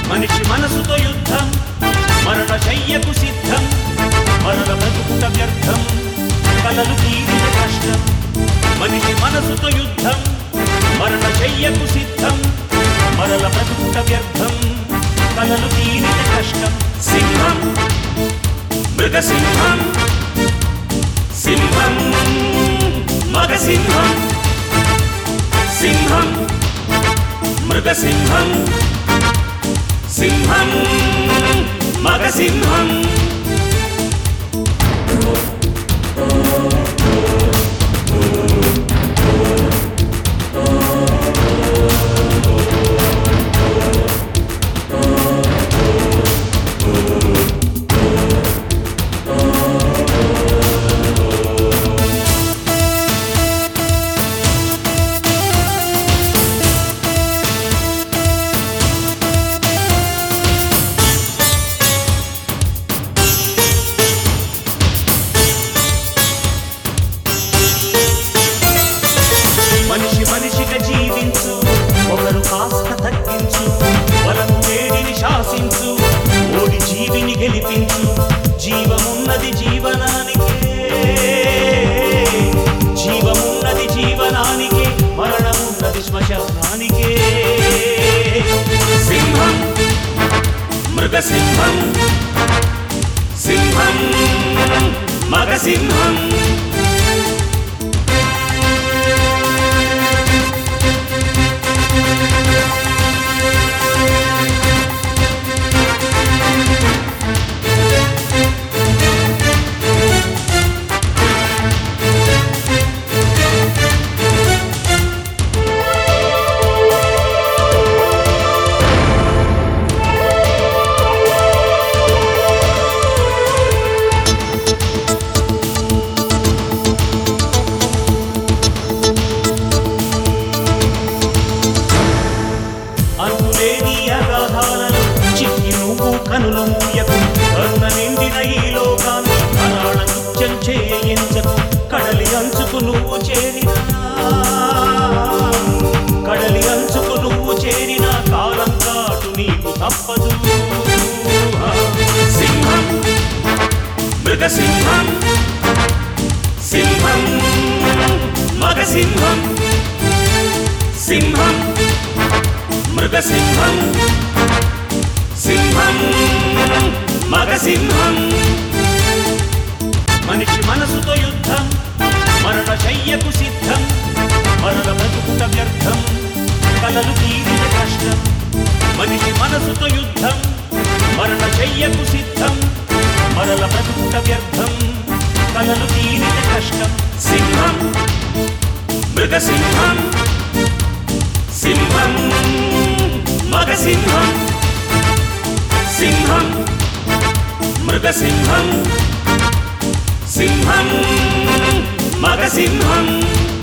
మనిషి మనసుతో యుద్ధం మరణ శయ్యకు సిద్ధం మరణ బ్రతుకుట వ్యర్థం కలలు తీరిన కష్టం మనిషి మనసుతో యుద్ధం మరణ శయ్యకు సిద్ధం మరల బ్రతుకుట వ్యర్థం కలలు తీరిన కష్టం సింహం మృగసింహం సింహం మగసింహం సింహం మృగసింహం సింహం మగసింహం మనిషి మనిషిగా జీవించు ఒకరు కాస్త తగ్గించు వలను వేడిని శాసించు ఓడి జీవిని గెలిపించు జీవమున్నది జీవనానికే జీవమున్నది జీవనానికే మరణమున్నది శ్మశానానికే సింహం మృగసింహం సింహం మగసింహం అంతులేని అగాధాలలో చిక్కి నువ్వు కనులు మూయకు కరుణ నిండిన ఈ లోకాన్ని కరాళ నృత్యం చేయించకు కడలి అంచుకు నువ్వు చేరిన కడలి అంచుకు నువ్వు చేరిన కాలం కాటు నీకు తప్పదు సింహం మృగసింహం సింహం మగసింహం సింహం మృగసింహం సింహం మగసింహం మనిషి మనసుతో యుద్ధం మరణ శయ్యకు సిద్ధం మరణ బ్రతుకుట వ్యర్థం కలలు తీరిన కష్టం మనిషి మనసుతో యుద్ధం మరణ శయ్యకు సిద్ధం మరల బ్రతుకుట వ్యర్థం కలలు తీరిన కష్టం సింహం మృగసింహం సింహం మగసింహం సింహం మృగసింహం సింహం మగసింహం